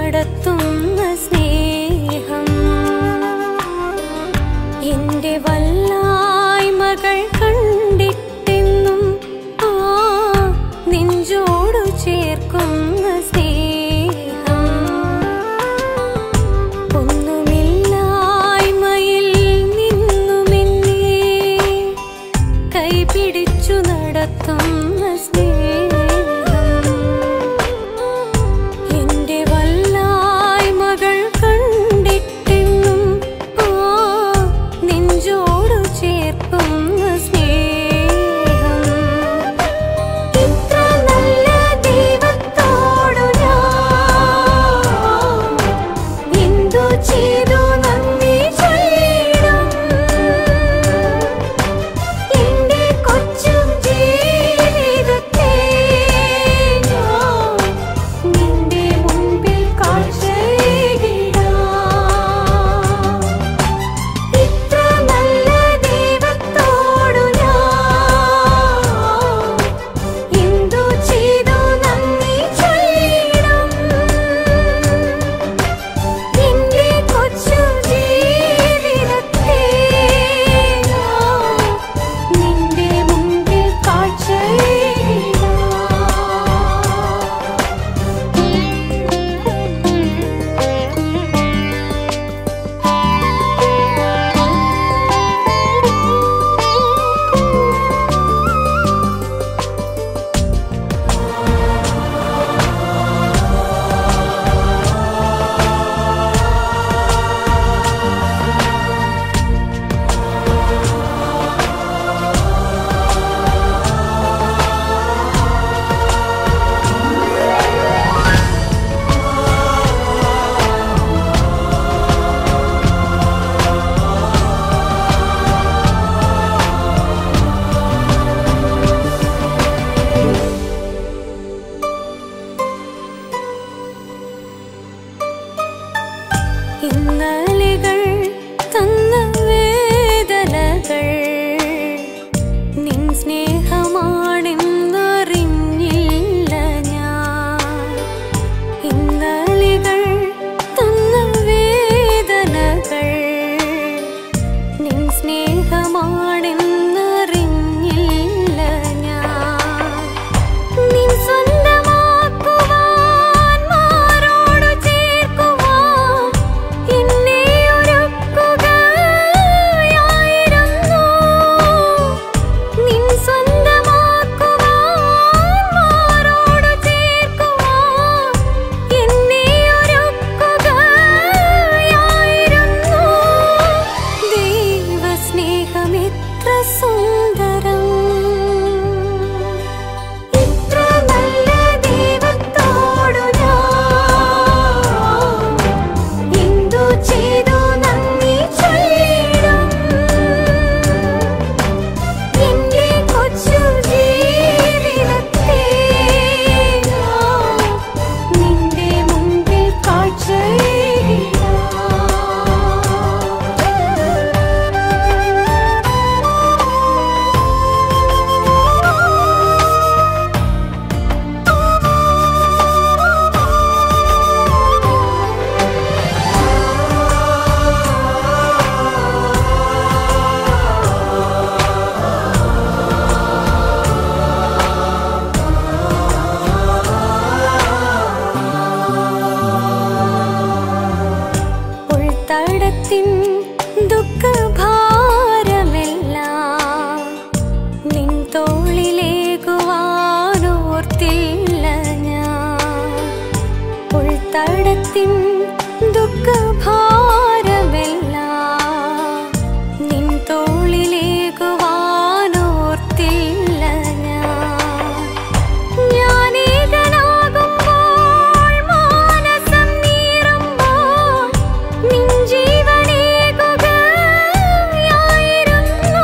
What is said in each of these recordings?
നടത്തുന്ന സ്നേഹം എന്റെ വല്ലായ്മകൾ കണ്ടിട്ടെന്നും ആ നെഞ്ചോടു ചേർക്കുന്ന സ്നേഹം ഒന്നുമില്ലായ്മയിൽ നിന്നുമെന്നെ കൈപിടിച്ചു നടത്തുന്ന സ്നേഹം എന്റെ വല്ലായ്മകൾ കണ്ടിട്ടെന്നും ആ നെഞ്ചോടു ചേർക്കുന്ന സ്നേഹം ഇത്ര നല്ല ദൈവത്തോടു ഞാൻ എന്തു ചെയ്തു നന്ദി ചൊല്ലിടും എന്റെ കൊച്ചു ജീവിതത്തെ ഞാൻ നിന്റെ മുൻപിൽ കാഴ്ചയിടാം ഇത്ര നല്ല ദൈവത്തോടു ഞാൻ എന്തു ചെയ്തു നന്ദി ചൊല്ലിടും എന്റെ കൊച്ചു ജീവിതത്തെ നിന്റെ മുൻപിൽ കാഴ്ചയിടാം ഇന്നലെകൾ തന്ന വേദനകൾ നിൻ സ്നേഹമാണെന്നറിഞ്ഞില്ല ഞാൻ ഇന്നലെകൾ തന്ന വേദനകൾ നിൻ സ്നേഹമാണെന്നറിഞ്ഞില്ല ഞാൻ നിൻ സ്വന്തമാക്കുവാൻ മാറോടു ചേർക്കുവാൻ എന്നെ ഒരുക്കുകയായിരുന്നു നിൻ സ്വന്തമാക്കുവാൻ മാറോടു ചേർക്കുവാൻ എന്നെ ഒരുക്കുകയായിരുന്നു ദൈവസ്നേഹം എത്ര സുന്ദരം ഇത്ര നല്ല ദൈവത്തോടു ഞാൻ എന്തു ചെയ്തു നന്ദി ചൊല്ലിടും എന്റെ കൊച്ചു ജീവിതത്തെ ഞാൻ നിന്റെ മുൻപിൽ കാഴ്ചയിടാം ഉൾത്തടത്തിൻ ദുഃഖഭാരമെല്ലാം നിൻ തോളിലേകുവാനോർത്തില്ല ഞാൻ ഉൾത്തടത്തിൻ ദുഃഖഭാരമെല്ലാം നിൻ തോളിലേകുവാനോർത്തില്ല ഞാൻ ഞാനേകനാകുമ്പോൾ മാനസം നീറുമ്പോൾ നിൻ ജീവനേകുകയായിരുന്നു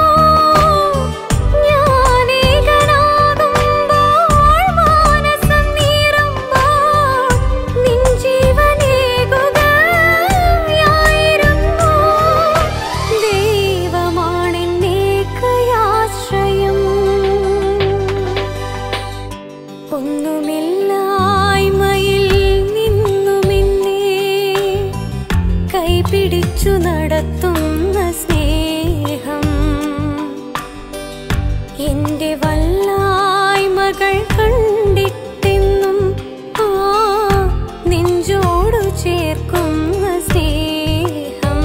ഞാനേകനാകുമ്പോൾ മാനസം നീറുമ്പോൾ നിൻ ജീവനേകുകയായിരുന്നു പിടിച്ചു നടത്തുന്ന സ്നേഹം എന്റെ വല്ലായ്മകൾ കണ്ടിട്ടെന്നും ആ നെഞ്ചോടു ചേർക്കുന്ന സ്നേഹം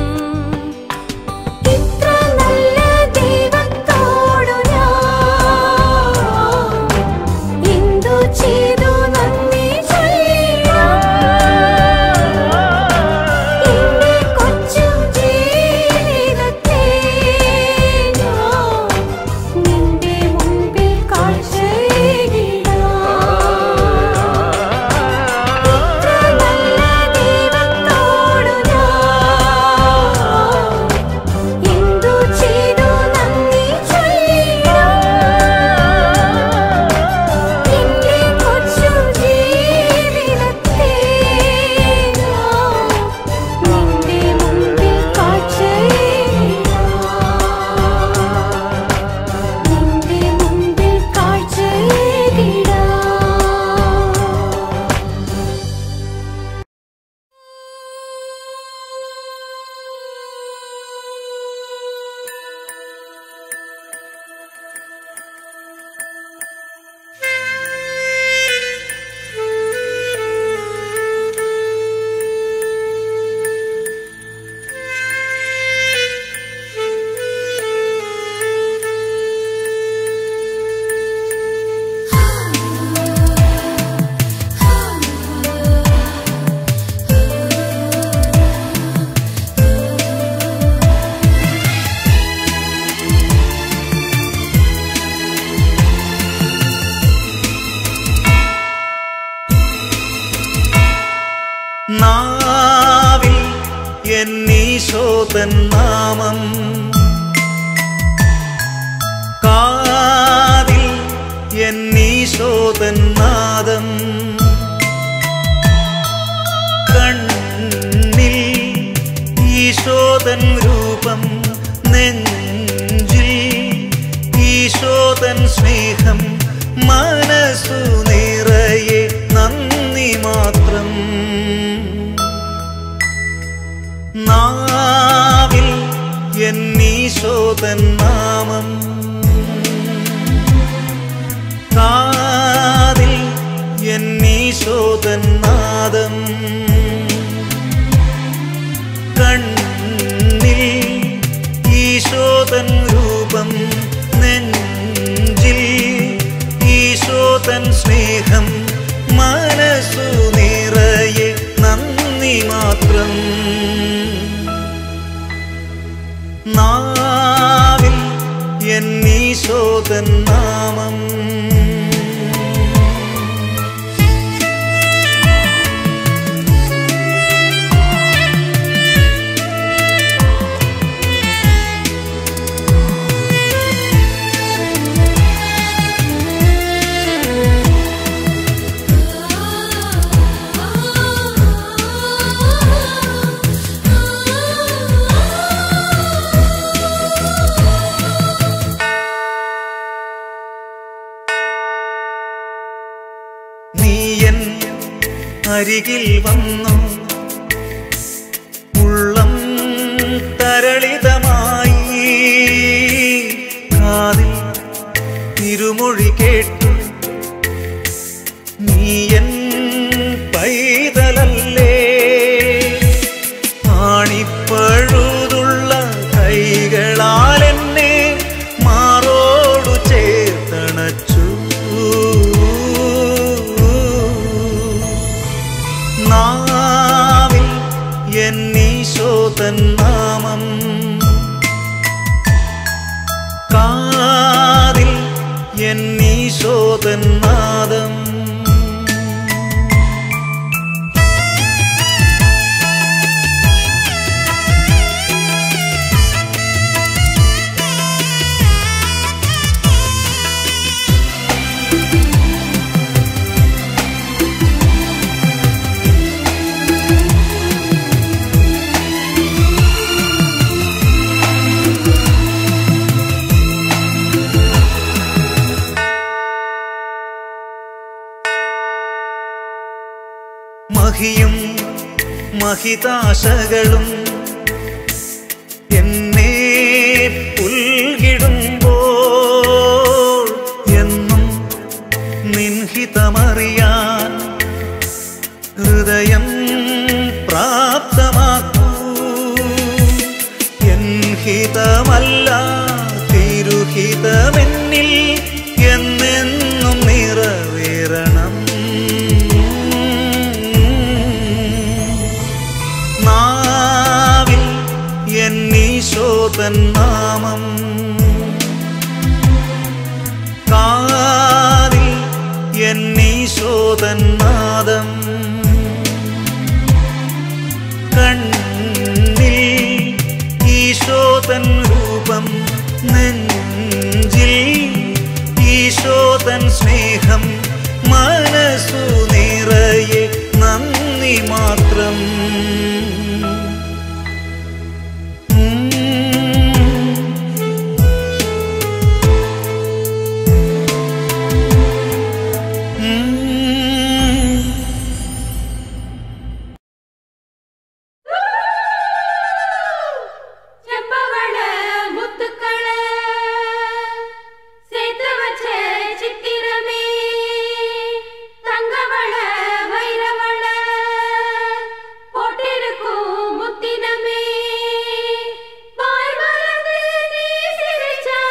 ഇത്ര നല്ല ദൈവത്തോടു ഞാൻ എന്തു ചെയ്തു നന്ദി ചൊല്ലിടാം എന്റെ കൊച്ചു ജീവിതത്തെ ഞാൻ നിന്റെ മുൻപിൽ കാഴ്ചയിടാം ഇത്ര നല്ല ദൈവത്തോടു ഞാൻ എന്തു ചെയ്തു നന്ദി ചൊല്ലിടാം എന്റെ കൊച്ചു ജീവിതത്തെ ഞാൻ നിന്റെ മുൻപിൽ കാഴ്ചയിടാം നിന്റെ മുൻപിൽ കാഴ്ചയിടാം നാവിൽ എന്നീശോതൻ നാമം കാതിൽ എന്നീശോതൻ നാദം കണ്ണിൽ ഈശോതൻ രൂപം നെഞ്ചിൽ ഈശോതൻ സ്നേഹം മനസ്സു നിറയെ നന്ദി മാത്രം നാവിൽ എന്നീശോതൻ നാമം കാതിൽ എന്നീശോതൻ നാദം കണ്ണിൽ ഈശോതൻ രൂപം നെഞ്ചിൽ ഈശോതൻ സ്നേഹം മനസ്സു നിറയെ നന്ദി മാത്രം നാവിൽ എന്നീശോതൻ നാമം നീയൻ അരികിൽ വന്നു ഉള്ളം തരളിതമായി കാതിൽ തിരുമൊഴി കേട്ടു നീയൻ പൈതലല്ലേ ആണിപ്പഴുതുള്ള കൈകളാൽ എന്നെ മാറോടു ചേർത്തണച്ചു നാവിൽ എന്നീശോതൻ നാമം കാതിൽ എന്നീശോതൻ നാദം മഹിയും മഹിതാശകളും ഹിതമറിയാൻ ഹൃദയം പ്രാപ്തമാക്കൂ എൻ ഹിതമല്ല തിരുഹിതമെന്നിൽ എന്നെന്നും നിറവേറണം നാവിൽ എന്നീശോതൻ നാമം കാതിൽ എന്നീശോതൻ നാദം കണ്ണിൽ ഈശോതൻ രൂപം നെഞ്ചിൽ ഈശോതൻ സ്നേഹം മനസ്സു നിറയെ നന്ദി മാത്രം ഉം. ഉം. செம்பவள முத்துக்கள சேர்த்து வச்ச சித்திரமே தங்கவள வைரவள போட்டிருக்கும் முத்தினமே வாய் மலர்ந்து நீ சிரிச்சா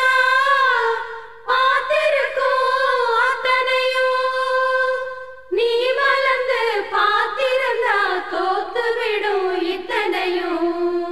பார்த்திருக்கும் அத்தனையும் நீ மலர்ந்து பார்த்திருந்தா தோத்து விடும் இத்தனையும்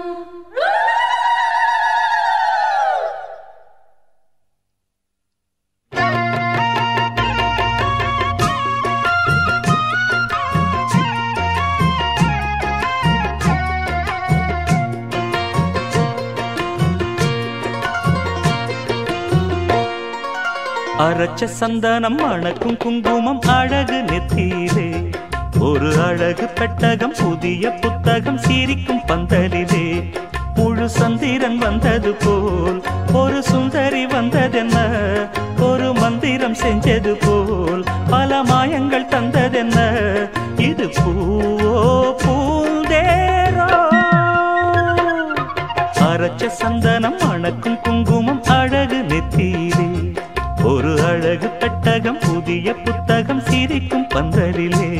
அரைச்ச சந்தனம் அணக்கும் குங்குமம் அழகு நெத்தியிலே ஒரு அழகு பெட்டகம் புதிய புத்தகம் சிரிக்கும் பந்தலிலே முழு சந்திரன் வந்தது போல் ஒரு சுந்தரி வந்ததென்ன ஒரு மந்திரம் செஞ்சது போல் பல மாயங்கள் தந்ததென்ன இது பூவோ பூந்தேரோ அரைச்ச சந்தனம் அணக்கும் குங்குமம் அழகு நெத்தியிலே ஒரு அழகு பெட்டகம் புதிய புத்தகம் சிரிக்கும் பந்தலிலே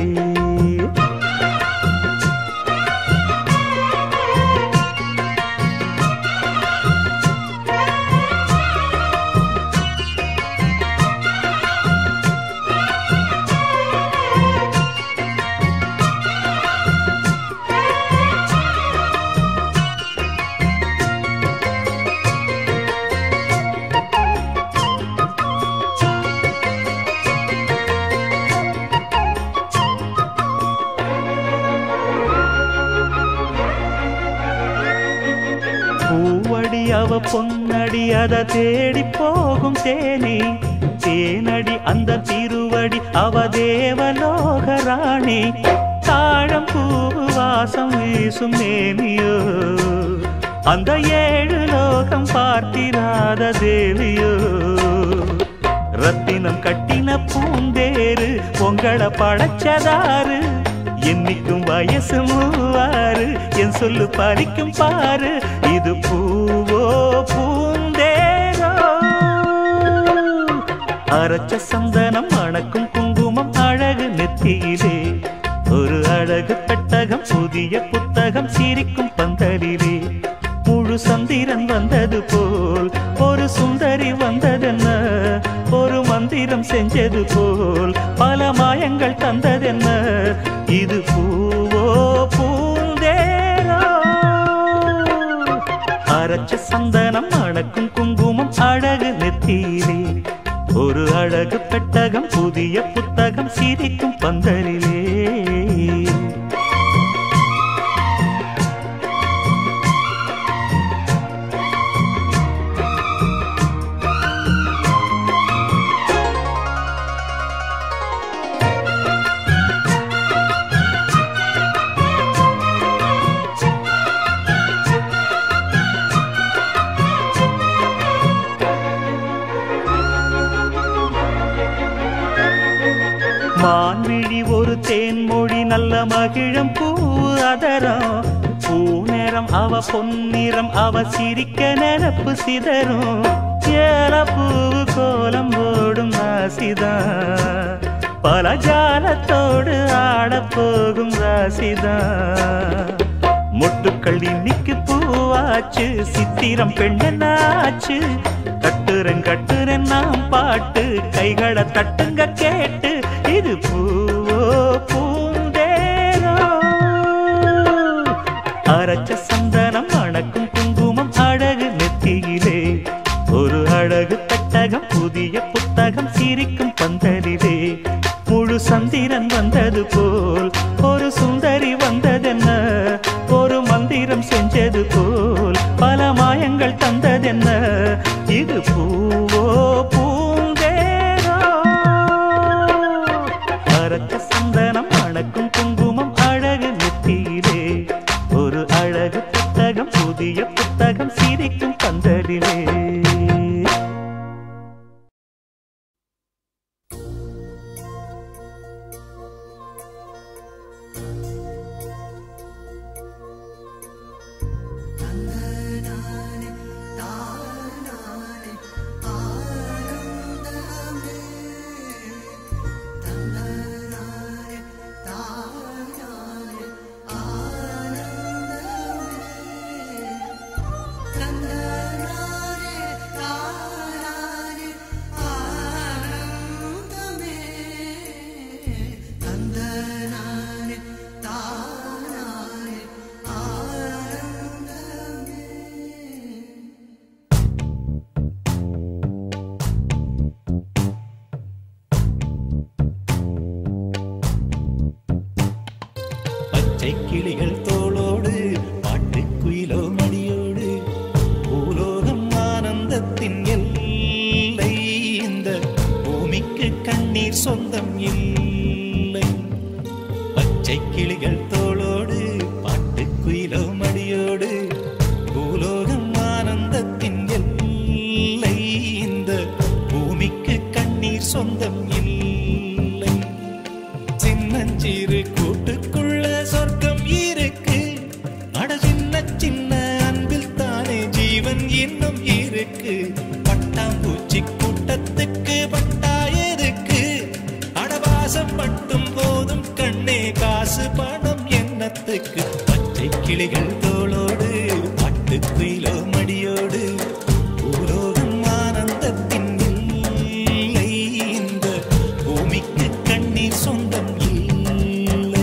பூவடி அவ பொன்னடி அத தேடி போகும் தேனி தேனடி அந்த திருவடி அவ தேவலோக ராணி தாழம் பூ வாசம் வீசும் மேனியோ அந்த ஏழு லோகம் பார்த்திராத தேவியோ ரத்தினம் கட்டின பூந்தேரு உங்களை படைச்சதாரு என்னைக்கும் வயசு மூவாறு என் சொல்லு பறிக்கும் பாரு இது பூவோ பூந்தேரோ அரைச்ச சந்தனம் அணக்கும் குங்குமம் அழகு நெத்தியிலே ஒரு அழகு பெட்டகம் புதிய புத்தகம் சிரிக்கும் பந்தலிலே முழு சந்திரன் வந்தது போல் ஒரு சுந்தரி வந்ததென்ன ஒரு மந்திரம் செஞ்சது போல் பல மாயங்கள் தந்ததென்ன இது பூவோ பூந்தேரோ அரைச்ச சந்தனம் அணக்கும் குங்குமம் அழகு நெத்தியிலே ஒரு அழகு பெட்டகம் புதிய புத்தகம் சிரிக்கும் பந்தலிலே மான்விழி ஒரு தேன்மொழி நல்ல மகிழம் பூ அதரம் பூநேரம் அவ பொன்னிறம் அவ சிரிக்க நினப்பு சிதறும் ஏல பூவு கோலம் போடும் நாசிதான் பல ஜாலத்தோடு ஆடப் போகும் ராசிதான் மொட்டுக்கள் இன்னைக்கு பூவாச்சு சித்திரம் பெண்ணாச்சு கட்டுறன் கட்டுறன் நாம் பாட்டு கைகளை தட்டுங்க கேட்டு இது பூவோ பூந்தேனோ அரைச்ச சந்தனம் அணக்கும் குங்குமம் அழகு நெத்தியிலே ஒரு அழகு பெட்டகம் புதிய புத்தகம் சிரிக்கும் பந்தலிலே முழு சந்திரன் வந்தது போல் ஒரு சுந்தரி வந்ததென்ன ஒரு மந்திரம் செஞ்சது போல் பல மாயங்கள் தந்ததென்ன இது பூவோ பூந்தேனோ அரைச்ச சந்தனம் அணக்கும் குங்குமம் அழகு நெத்தியிலே ஒரு அழகு புத்தகம் புதிய புத்தகம் சிரிக்கும் பந்தலிலே பச்சை கிளிகள் தோளோடு பாட்டுக்குயிலோ மடியோடு பூலோகம் ஆனந்தத்தின் எல்லை இந்த பூமிக்கு கண்ணீர் சொந்தம் இல்லை பச்சை கிளிகள் தோளோடு பாட்டுக்குயிலோ மடியோடு பூலோகம் ஆனந்தத்தின் எல்லை இந்த பூமிக்கு கண்ணீர் சொந்தம் இல்லை சின்னஞ்சிறு கூட்டுக்குள்ள சொர்க்கம் இருக்கு அட சின்ன சின்ன அன்பில் தானே ஜீவன் இன்னும் இருக்கு பட்டாம்பூச்சி கூட்டத்துக்கு பட்டா எதுக்கு அடவாசம் மட்டும் போதும் கண்ணே காசு பணம் எண்ணத்துக்கு பச்சை கிளிகள் தோளோடு பட்டுக்குயிலோ மடியோடு பூலோகம் ஆனந்தத்தின் இல்லை இந்த பூமிக்கு கண்ணீர் சொந்தம் இல்லை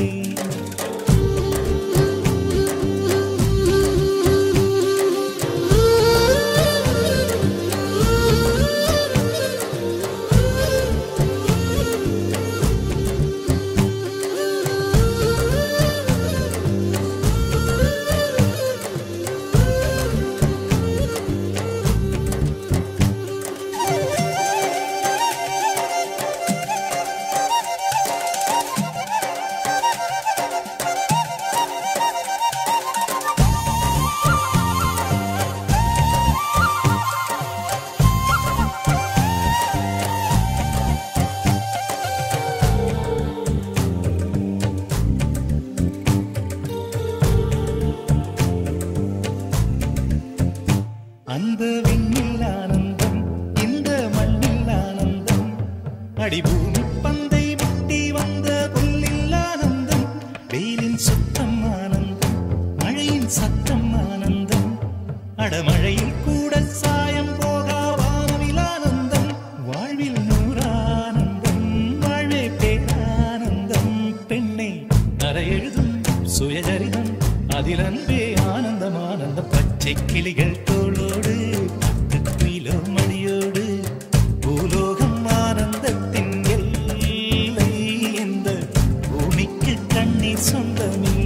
அந்த விண்ணில் ஆனந்தம் இந்த மண்ணில் ஆனந்தம் அடிபூமி பந்தை முட்டி வந்த புல்லில் ஆனந்தம் வெயிலின் சுத்தம் ஆனந்தம் மழையின் சத்தம் ஆனந்தம் அடமழையில் கூட சாயம் போகா வானவில் ஆனந்தம் வாழ்வில் நூறானந்தம் வாழ்வே பேரானந்தம் பெண்ணை அறை எழுதும் சுயசரிதம் அதில் அன்பே ஆனந்தம் ஆனந்தம் பச்சை கிளிகள் தோளோடு பட்டுக்குயிலோ மணியோடு பூலோகம் ஆனந்தத்தின் எல்லை இந்த பூமிக்கு கண்ணீர் சொந்தமில்லை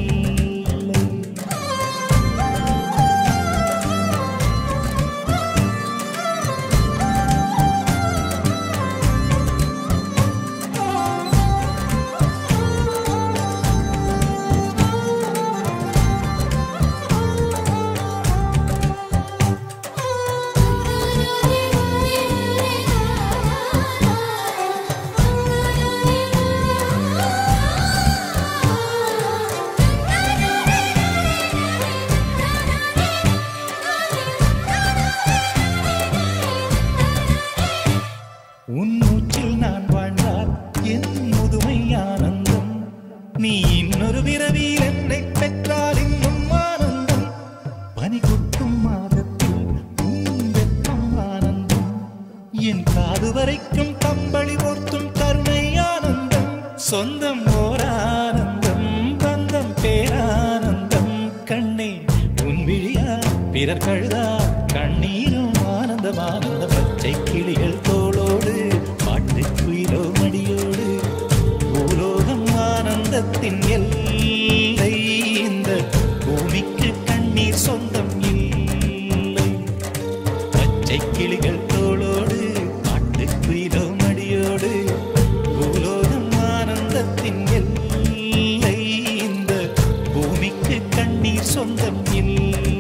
பிறர் கழுதா கண்ணீரும் ஆனந்தம் ஆனந்த பச்சை கிளிகள் தோளோடு பாட்டு குயிலோ மடியோடு பூலோகம் ஆனந்தத்தின் எல்லை இந்த பூமிக்கு கண்ணீர் சொந்தம் இல்லை பச்சை கிளிகள் தோளோடு பாட்டு குயிலோ மடியோடு பூலோகம் ஆனந்தத்தின் எல்லை இந்த பூமிக்கு கண்ணீர் சொந்தம் இல்லை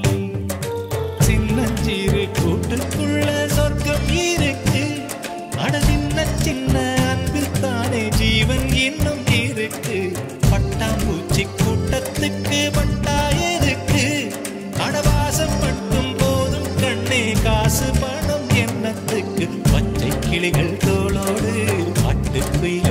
சின்னஞ்சிறு கூட்டுக்குள்ள சொர்க்கம் இருக்கு அட சின்ன சின்ன அன்பில் தானே ஜீவன் இன்னும் இருக்கு பட்டாம்பூச்சி கூட்டத்துக்கு பட்டா எதுக்கு அடவாசம் மட்டும் போதும் கண்ணே காசு பணம் என்னத்துக்கு பச்சை கிளிகள் தோளோடு பாட்டு குயிலோ